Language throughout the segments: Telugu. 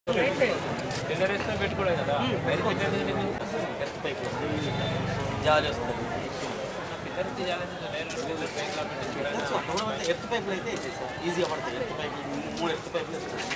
టెండరేస్తే పెట్టుకోలేదు కదా ఎర్త్ పైప్ వస్తుంది జాలి వస్తుంది ఇద్దరికి ఛాలెంజ్ నేరు పైకి కాబట్టి చూడాలి ఎర్త్ పైపులు అయితే ఇచ్చేది సార్ ఈజీగా పడతాయి ఎర్త్ పైపులు మూడు ఎర్త్ పైపులు వేస్తాయి.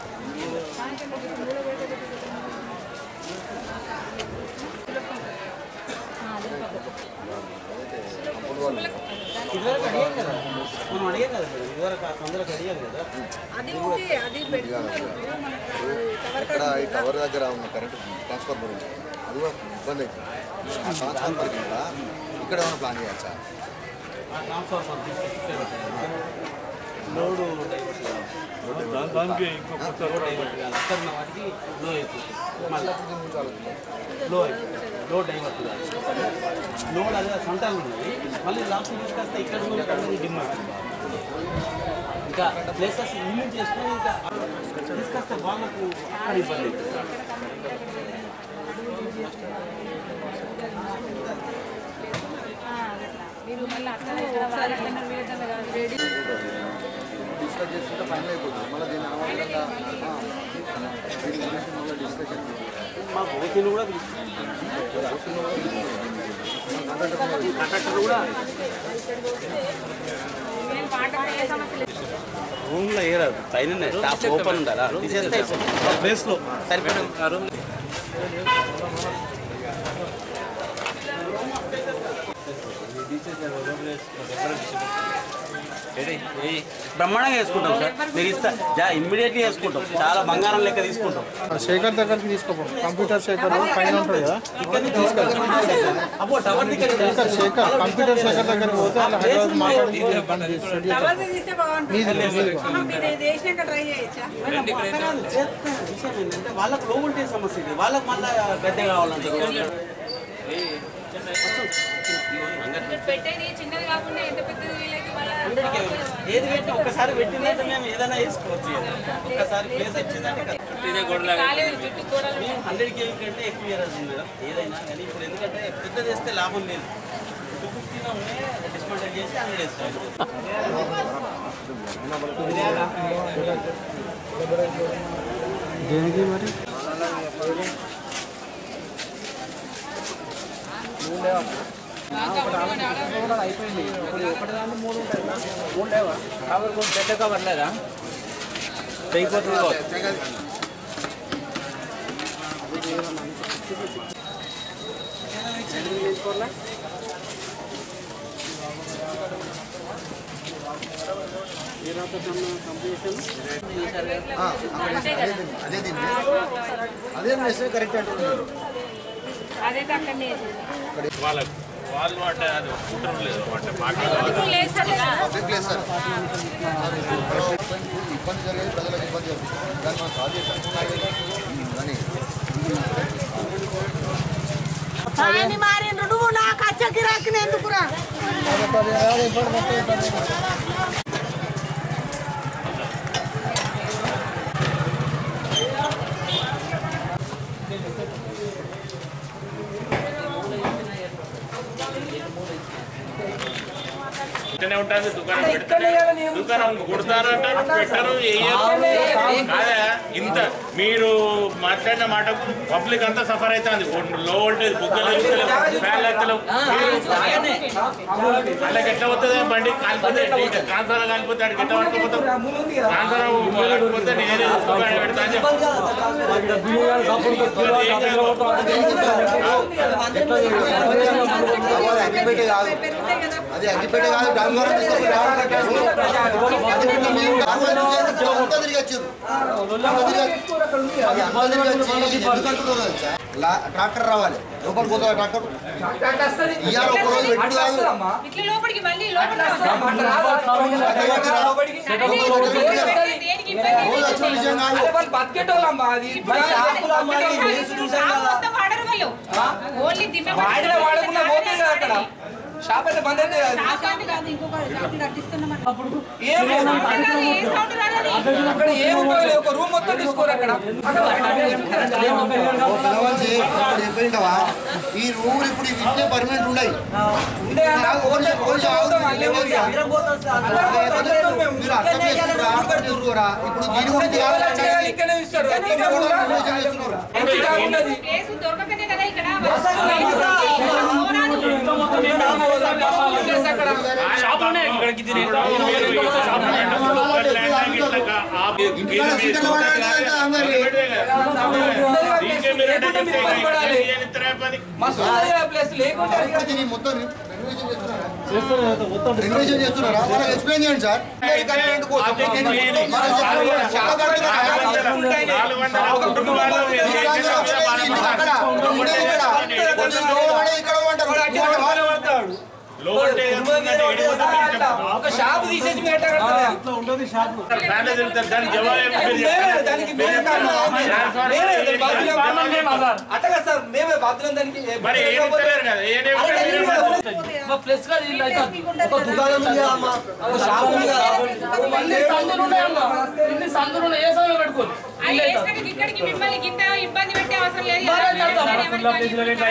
ఇదివరకు అడిగాం కదా మనం అడిగాం కదా మేడం ఇదివరకు ఆ తొందరగా అడిగాం కదా అది ఓకే అది పెట్టుకున్నారు మనకు ఇక్కడ ఈ టవర్ దగ్గర ఉన్న కరెంట్ ట్రాన్స్ఫార్మర్ ఉంది అది కూడా ఇబ్బంది అవుతుంది ఆ ట్రాన్స్ఫార్మర్ కింద ఇక్కడ ఏమైనా ప్లాన్ చేయొచ్చా ఆ ట్రాన్స్ఫార్మర్ తీసుకొచ్చి లోడ్ దానికి ఇంకో కొత్త అక్కడ ఉన్న వాటికి లో అయిపోతుంది మళ్ళీ లో అయిపోతుంది లో డైవర్ట్ కాదు లోడ్ అదే సంటాలు ఉన్నాయి మళ్ళీ లాస్ట్ తీసుకొస్తే ఇక్కడ ఉన్న వాళ్ళకి డిమ్ అవుతుంది ఇంకా ప్లేసెస్ ఇల్లు చేసుకొని ఇంకా తీసుకొస్తే వాళ్ళకు అక్కడ ఇబ్బంది అవుతుంది మీరు మళ్ళీ అట్లనే ఒకసారి అట్లనే వీళ్ళ రెడీ డిస్కస్ చేసుకుంటే ఫైనల్ అయిపోతుంది మళ్ళీ దీని అనవసరంగా ఆ, దీని గురించి మళ్ళీ డిస్కషన్ మా భవిష్యత్తు కూడా కాంట్రాక్టర్ కూడా నేను వాటర్ ఏ సమస్య లేదు రూమ్ లో ఏ రాదు పైన టాప్ ఓపెన్ ఉండాలా తీసేస్తే ప్లేస్ లో సరిపోయింది ఆ రూమ్ బ్రహ్మాండంగా వేసుకుంటాం సార్ మీరు ఇస్తా జా ఇమ్మీడియట్లీ వేసుకుంటాం చాలా బంగారం లెక్క తీసుకుంటాం శేఖర్ దగ్గరికి తీసుకోపో కంప్యూటర్ శేఖర్ పైన ఉంటుంది కదా ఇక్కడ నుంచి తీసుకెళ్తాం అబ్బో tower ticket Shekhar Shekhar computer Shekhar దగ్గరికి పోతే అలా హైదరాబాద్ మాట్లాడి పని చేసి సెట్ చేస్తారు. టవర్స్ తీస్తే బాగుంటుంది మీది మీది ఆహా, మీరు ఇది వేసినాక ట్రై చేయొచ్చా విషయం ఏంటంటే వాళ్ళకు లో వోల్టేజ్ సమస్య ఇది వాళ్ళకి మళ్ళీ పెద్ద కావాలంటారు పెట్టేది చిన్నది కాకుండా ఎంత పెద్దది వీలైతే వాళ్ళ ఏది పెట్టి ఒక్కసారి పెట్టిందంటే మేము ఏదైనా వేసుకోవచ్చు ఒక్కసారి ప్లేస్ వచ్చిందంటే కదా. ఇదే గొడవ కాలేదు చుట్టూ గోడలు మేము హండ్రెడ్ కేవీ కంటే ఎక్కువ ఇయర్స్ ఉంది కదా ఏదైనా కానీ ఇప్పుడు ఎందుకంటే పెద్దది వేస్తే లాభం లేదు టూ ఫిఫ్టీలో ఉన్నాయి డిస్కౌంట్ చేసి హండ్రెడ్ వేస్తాం దేనికి మరి పెద్ద కవర్ లేదా తెగిపోతుంది ఆ, అదే అదే దీన్ని అదే మెసేజ్ కరెక్ట్ అంటున్నారు అదైతే అక్కడనే వేసేది. వాళ్ళకు వాళ్ళు అంటే అది ఒప్పుకుంటారు లేదు అంటే మాట ఇప్పుడు లేదు సార్ లేదా? పబ్లిక్ ప్లేస్ సార్ ఇబ్బంది జరిగేది ప్రజలకు ఇబ్బంది జరుగుతుంది దాన్ని మనం సాల్వ్ చేసాం కానీ ఆయన మారిండు నువ్వు నాకు అచ్చ గిరాకిని ఎందుకురా ఇక్కడనే ఉంటుంది దుకాణం పెడితేనే దుకాణం కుడతారు అంటారు పెట్టరు వేయరు కాదా ఇంత మీరు మాట్లాడిన మాటకు పబ్లిక్ అంతా సఫర్ అవుతుంది లో వోల్టేజ్ బుగ్గలు ఎత్తుతలేవు, ఫ్యాన్లు ఎత్తలేవు. మీరు వాళ్ళకి ఎట్లా వస్తుంది బండి కాలిపోతే ట్రాన్స్ఫర్ కాలిపోతే అడిగి ఎట్లా పట్టుకోపోతాం ట్రాన్స్ఫర్ కాలిపోతే నేనే దుకాణం పెడతా అని చెప్పు. ఏం కాదు. అది అగ్గిపెట్టే కాదు పెరుగుతాయి కదా అది అగ్గిపెట్టే కాదు డాంగరం తీసుకొని అగ్గిపెట్టే మీరు డాంగరం చేసి అంతా తిరిగి వచ్చారు అంతా తిరిగి వచ్చి- అది అంతా తిరిగి వచ్చి ఎందుకు అంటున్నారు తెలుసా? లా- ట్రాక్టర్ రావాలి లోపల పోతా ట్రాక్టర్ ఇవాళ ఒక రోజు పెట్టి కాదు ఇట్లా లోపలికి మళ్ళీ లోపలికి ట్రాక్టర్ పెట్టి రా. లోపల పెట్టి రా. దేనికి ఇబ్బంది రోజు వచ్చిన విషయం కాదు బతికేటోళ్ళమ్మా అది మొత్తం వాడరు వాళ్ళు ఓన్లీ దిమ్మె వాడిన వాడకుండా పోతుంది కదా అక్కడ షాప్ అయితే బంద్ అయితే కాదు. షాప్ కాదు ఇంకొక షాప్ కట్టిస్తున్నాం ఏం లేదు. ఏ సౌండ్ రాలేదు అక్కడ ఏం ఉపయోగం ఒక రూమ్ మొత్తం తీసుకోరు అక్కడ పిలవాల్సి ఇప్పుడు చెప్పినవా ఈ రూల్ ఇప్పుడు ఇట్లే పర్మనెంట్ ఉన్నాయి ఉండే అన్న, పోతే పోతే పోతాం, అల్లే పోతాం. మీరు అర్థం చేసుకురా అర్థం చేసుకురా ఇప్పుడు దీని గురించి ఎవరు ఆలోచన చేయాలి? ఇక్కడనే ఇస్తారు. దీన్ని కూడా ఆలోచన చేస్తున్నారు. మంచి కాకున్నది. కేసు దొరకకనే కదా ఇక్కడ ప్లేస్ అక్కడ మస్తు ఉన్నది ఆ ప్లేస్ లేకుంటే అది ఇప్పుడు దీన్ని మొత్తం రెన్యువేషన్ చేస్తున్నారా వాళ్ళకి ఎక్స్ప్లెయిన్ చేయండి సార్ కన్వీనెంట్ కోసం చాలా అక్కడ ఉండేది ఇక్కడ కొంచెం లోపల పడేది ఇక్కడ అంటారు పడతాడు. ఒక షాప్ తీసేసి మీరు ఎట్లా కడతారు? దాని జవాబు మేమే దానికి మేమే కారణం. మేమే దానికి బాధ్యులం. అట్టగా సార్ మేమే బాధ్యులం దానికి మరి ఏం చెప్తలేరు కదా ఏం చెప్తలేరు ప్లస్ గా ఇది అయితే ఒక దుకాణం ఉంది కదమ్మా ఒక షాప్ ఉంది కదా ఇన్ని సందులు ఉన్నాయమ్మా ఇన్ని సందులు ఉన్నాయి ఏ సమయం పెట్టుకోరు ఇక్కడికి మిమ్మల్ని గింత ఇబ్బంది పెట్టే అవసరం లేదు బాగా కదా. చేద్దాం. ఎవరికి కానీ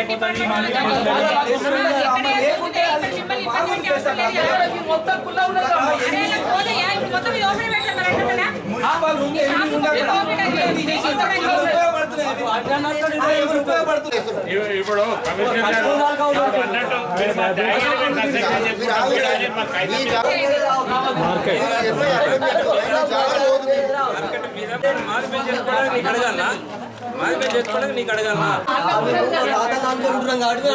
ఇక్కడే లేకుంటే ఇక్కడ మిమ్మల్ని ఇబ్బంది పెట్టే అవసరం లేదు కదా. మొత్తం కుల్ల ఉన్నది కదమ్మా. అరే ఇలా పోతాయా? ఇప్పుడు మొత్తం ఇది ఓపెన్ పెట్టాలి మరి అంటున్నారా? మున్సిపల్ ఉంది, ఎన్ని ఉంది అక్కడ? తీసేసి ఎవరు ఉపయోగపడుతుంది ఇది? ఎవరు ఉపయోగపడుతుంది ఇప్పు- ఇప్పుడు కమిషనర్ గారు ఇప్పుడు అన్నట్టు మీరు మా జాగ్రత్తగా కన్సల్ట్ చేసి మీరు ఆగు సార్. మాకు మీ అయితే జాగ్రత్త- చాలా రోజులు పాత దాంట్లో ఉంటున్నాం కాబట్టి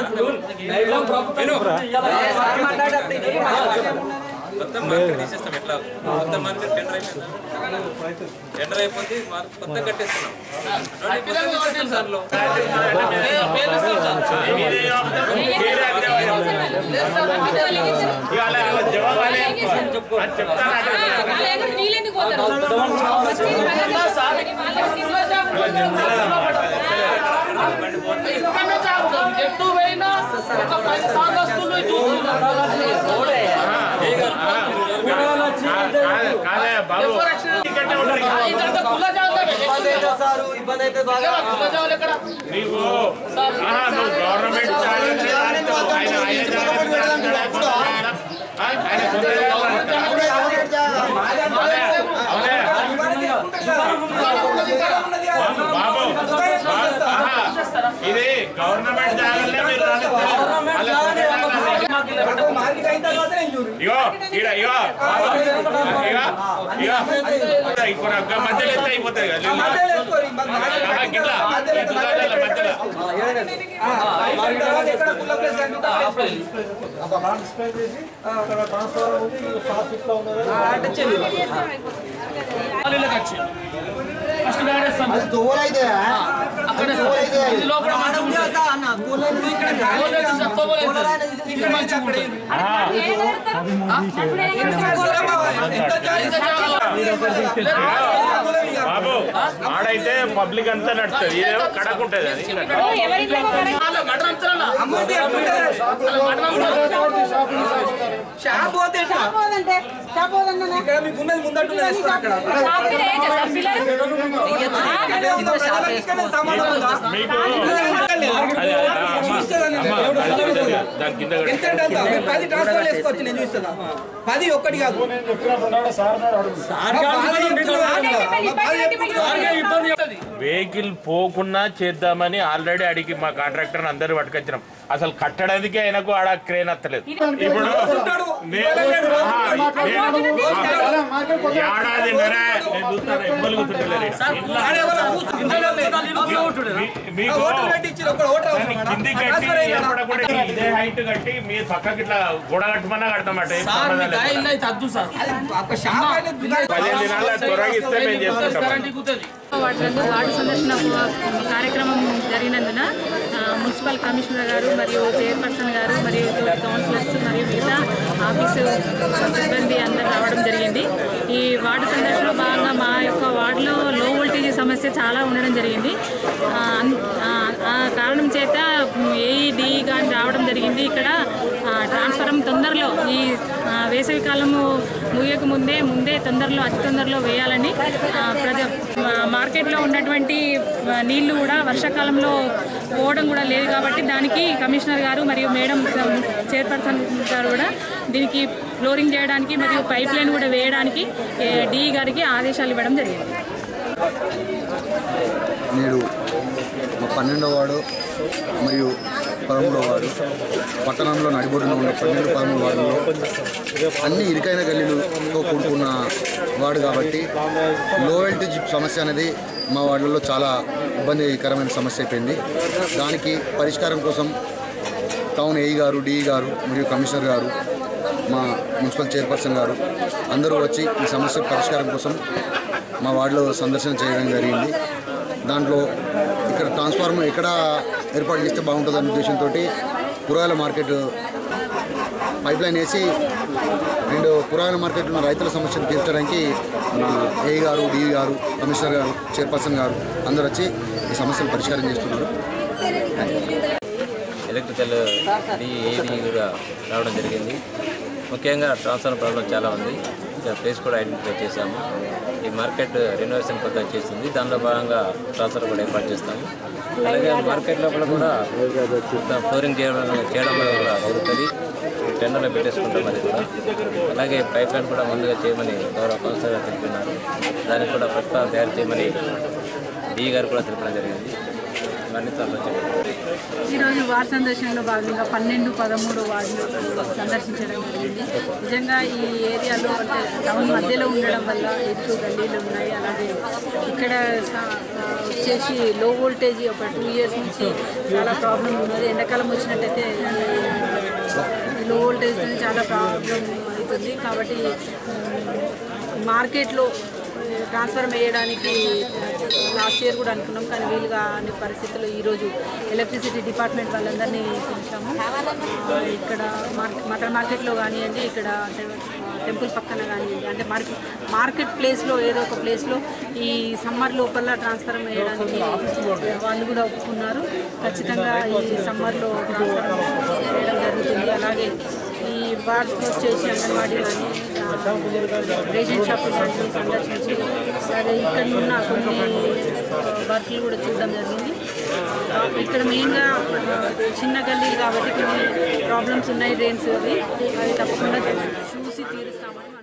అంటున్నాం. మొత్తం మార్కెట్ తీసేస్తాం ఎట్లా మొత్తం మార్కెట్ టెండర్ అయిపోయింది టెండర్ అయిపోతే మార్- కొత్తగా కట్టేస్తున్నాం అటువంటి కొత్తగా తీసేస్తాం సార్ లో. మీరే చెప్తారు, మీరే అదే ఇవాళ జవాబు అదే అది చెప్తాను ఆ, అక్కడ వాళ్ళ దగ్గర నీళ్ళెందుకు పోతారు? వచ్చి వాళ్ళ దగ్గర ఇక్కడనే జాగ్రత్త. ఎటు పోయినా ఒక పది సాగస్తులు ఇటు కాదే కాదే బాబు టికెట్ ఉంటుంది కదా. ఇదంతా కుల్ల జాగ్రత్త. ఇబ్బంది అయితే సార్ ఇబ్బంది అయితే బాగా కుల్ల జాగ్రత్త ఎక్కడ నీవు ఆహా, నువ్వు గవర్నమెంట్ ఛాలెంజ్ చేయాలంటావు. ఆయన ఆయన ఛాలెంజ్ చేయాలంటాడు. ఆయన ఆయన సొంత చేయాలంటాడు. అవునే, అవునే. బాబు బాబు, ఆహా, ఇది గవర్నమెంట్ జాగాలనే మీరు రానిస్తారు. వాళ్ళ సొంత జాగాలనే. మార్కెట్ అయిన తర్వాత నేను చూడు ఇగో ఈడ ఇగో బాబు, ఇగో ఇగో ఇప్పుడు ఒక్క మధ్యలో ఎత్తే అయిపోతుంది కదా మధ్యలో వేసుకోరు. మరి మార్కెట్ ఆహా, అయిన గిట్లా తర్వాత మధ్యలో ఈ దుకాణాల మధ్యలో ఆ, అయిపోయిన తర్వాత ఎక్కడ కుల్ల ప్లేస్ కనిపిస్తే ఆ ప్లేస్. ఫస్ట్ గాడేస్తాం అది దూరైతే అక్కడే దూరైతే ఇది లోపల మంచిగా ఉంది. గోల్డ్ అయితే చెత్తబోలు అవుతుంది. ఇక్కడ మంచి అక్కడ ఏంది? బాబు ఆడైతే పబ్లిక్ అంతా నడుస్తుంది ఇదేమో కడకుంటది అది ఎవరింట్లో వాళ్ళ మటన్ అంతరాలా? అమ్ముంది అమ్ముంటారు. వాళ్ళ మటన్ అంతరాలా? షాప్ పోతే ఎట్లా? పోదంటే పోదన్నా ఇక్కడ మీకు ఉన్నది ముందట్టున్నది వేసుకోరు అక్కడ షాపులు ఏం చేస్తారు పిల్లలు ఇక్కడ ఉన్న ప్రజలకు ఇక్కడ సమాధానం ఉందా? మీకు అదే, అదే, అమ్మ, చూస్తుందని అమ్మ, ఎవడు అది చూస్తుంది? చూస్తుంది. దాని కింద కూడా. ఎంత అంటే అంత. మీరు పది ట్రాన్స్ఫర్ చేసుకోవచ్చు నేను చూస్తున్నా పది ఒక్కటి కాదు మా బాధ చెప్తున్నా. మా బాధ చెప్తున్నా. వెహికల్ పోకుండా చేద్దామని ఆల్రెడీ అడిగి మా కాంట్రాక్టర్ అందరు పట్టుకొచ్చినాం అసలు కట్టడానికి ఆయనకు ఆడ క్రేన్ వస్తలేదు ఇప్పుడు నేను- ఆహా, నేను- ఏడాది నరే నేను చూస్తాను ఎవ్వరు కూర్చుంటలేరు ఈడ. ఇంట్లో ఆడ ఎవరో కూర్చుంటారో లేదో. మీ- మీకు ఓటర్ పెట్టి ఇచ్చారు, ఒక్క ఓటర్ దాన్ని అవసరమా? కిందికి కట్టి ట్రాన్స్ఫర్ అయ్యిందా? ఏర్పడకుండా ఇదే హైట్ కట్టి మీరు పక్కకి ఇట్లా గోడ కట్టమన్నా కడతామట ఏం సార్ సంబంధం మీ లేదు. కాయలు అయితే అద్దు సార్ అది ఒక షాప్ అయితే దుకాణం- పదిహేను దినాల త్వరగా ఇస్తే మేము చేసుకుంటాం గ్యారంటీ కుతుంది వాటిలో వార్డు సందర్శన కార్యక్రమం జరిగినందున ఆ, మున్సిపల్ కమిషనర్ గారు మరియు చైర్పర్సన్ గారు మరియు తోటి కౌన్సిలర్స్ మరియు మిగతా ఆఫీసు సిబ్బంది అందరూ రావడం జరిగింది ఈ వార్డు సందర్శనలో భాగంగా మా యొక్క వార్డులో లో వోల్టేజ్ సమస్య చాలా ఉండడం జరిగింది ఆ, అన్- ఆ, ఆ కారణం చేత ఏఈడి కానీ రావడం జరిగింది ఇక్కడ ఆ, ట్రా ట్రాన్స్ఫారం తొందరలో ఈ ఆ, వేసవి కాలము ముగియక ముందే ముందే తొందరలో అతి తొందరలో వేయాలని ఆ, ప్రజ మా- మార్కెట్లో ఉన్నటువంటి ఆ, నీళ్లు కూడా వర్షాకాలంలో పోవడం కూడా లేదు కాబట్టి దానికి కమిషనర్ గారు మరియు మేడం చైర్పర్సన్ గారు కూడా దీనికి ఫ్లోరింగ్ చేయడానికి మరియు పైప్ లైన్ కూడా వేయడానికి డి గారికి ఆదేశాలు ఇవ్వడం జరిగింది నేడు మా పన్నెండవ వార్డు మరియు పదమూడవ వార్డు పట్టణంలో నడిబొడ్డున ఉన్న పన్నెండు పదమూడు వార్డుల్లో అన్ని ఇరుకైన గల్లీలతో కూడుకున్న వార్డు కాబట్టి లో వోల్టేజ్ సమస్య అనేది మా వార్డులలో చాలా ఇబ్బందికరమైన సమస్య అయిపోయింది దానికి పరిష్కారం కోసం టౌన్ ఏఈ గారు డిఈ గారు మరియు కమిషనర్ గారు మా మున్సిపల్ చైర్పర్సన్ గారు అందరూ వచ్చి ఈ సమస్య పరిష్కారం కోసం మా వార్డులో సందర్శన చేయడం జరిగింది దాంట్లో ఇక్కడ ట్రాన్స్ఫార్మర్ ఎక్కడ ఏర్పాటు చేస్తే బాగుంటుందనే ఉద్దేశంతో కూరగాయల మార్కెట్ పైప్ లైన్ వేసి రెండు కూరగాయల మార్కెట్లో ఉన్న రైతుల సమస్యను తీర్చడానికి మన ఏఈ గారు డిఈ గారు కమిషనర్ గారు చైర్పర్సన్ గారు అందరూ వచ్చి ఈ సమస్యను పరిష్కారం చేస్తున్నారు ఎలక్ట్రికల్ డి ఏది కూడా రావడం జరిగింది ముఖ్యంగా ట్రాన్స్ఫర్ ప్రాబ్లం చాలా ఉంది ఇంకా ప్లేస్ కూడా ఐడెంటిఫై చేశాము ఈ మార్కెట్ రెనోవేషన్ కొత్తగా చేస్తుంది దానిలో భాగంగా ట్రాన్స్ఫర్ కూడా ఏర్పాటు చేస్తాము అలాగే మార్కెట్ లోపల కూడా మొత్తం ఫ్లోరింగ్ చేయడం చేయడం వల్ల కూడా జరుగుతుంది టెండర్లో పెట్టేసుకుంటాం అది కూడా అలాగే పైప్ లైన్ కూడా ముందుగా చేయమని గౌరవ కౌన్సిలర్ గారు తెలిపినారు దానికి కూడా ప్రతిపాదన తయారు చేయమని డి గారు కూడా తెలపడం జరిగింది ఇవన్నీ త్వరలో చెప్పండి ఈరోజు వార్డు సందర్శనలో భాగంగా పన్నెండు పదమూడు వార్డులు సందర్శించడం జరిగింది నిజంగా ఈ ఏరియాలో అంటే టౌన్ మధ్యలో ఉండడం వల్ల ఎక్కువ గల్లీలు ఉన్నాయి అలాగే ఇక్కడ సా- ఆ, వచ్చేసి లో వోల్టేజ్ ఒక టూ ఇయర్స్ నుంచి చాలా ప్రాబ్లం ఉన్నది ఎండాకాలం వచ్చినట్టయితే ఈ లో వోల్టేజ్ చాలా ప్రాబ్లం అవుతుంది కాబట్టి ఉమ్, మార్కెట్లో ట్రాన్స్ఫర్ వేయడానికి లాస్ట్ ఇయర్ కూడా అనుకున్నాం కానీ వీలుగా అనే పరిస్థితుల్లో ఈరోజు ఎలక్ట్రిసిటీ డిపార్ట్మెంట్ వాళ్ళందరినీ పిలిచాము ఆ, ఇక్కడ మార్కెట్ మటన్ మార్కెట్లో కానివ్వండి ఇక్కడ అంటే టెంపుల్ పక్కన కానివ్వండి అంటే మార్కెట్ మార్కెట్ ప్లేస్లో ఏదో ఒక ప్లేస్లో ఈ సమ్మర్ లోపల ట్రాన్స్ఫర్ వేయడానికి వాళ్ళు కూడా ఒప్పుకున్నారు ఖచ్చితంగా ఈ సమ్మర్లో ట్రాన్స్ఫర్ వేయడం జరుగుతుంది అలాగే ఈ వార్డ్స్లో వచ్చేసి అంగన్వాడీ కానీ రేషన్ షాపులు కానీ సందర్శించి అదే ఇక్కడ ఉన్న కొన్ని వర్క్లు కూడా చూడడం జరిగింది ఆ, ఇక్కడ మెయిన్గా ఆ, చిన్న గల్లీలు కాబట్టి కొన్ని ప్రాబ్లమ్స్ ఉన్నాయి డ్రైన్స్ అవి అవి తప్పకుండా చూసి తీరుస్తామని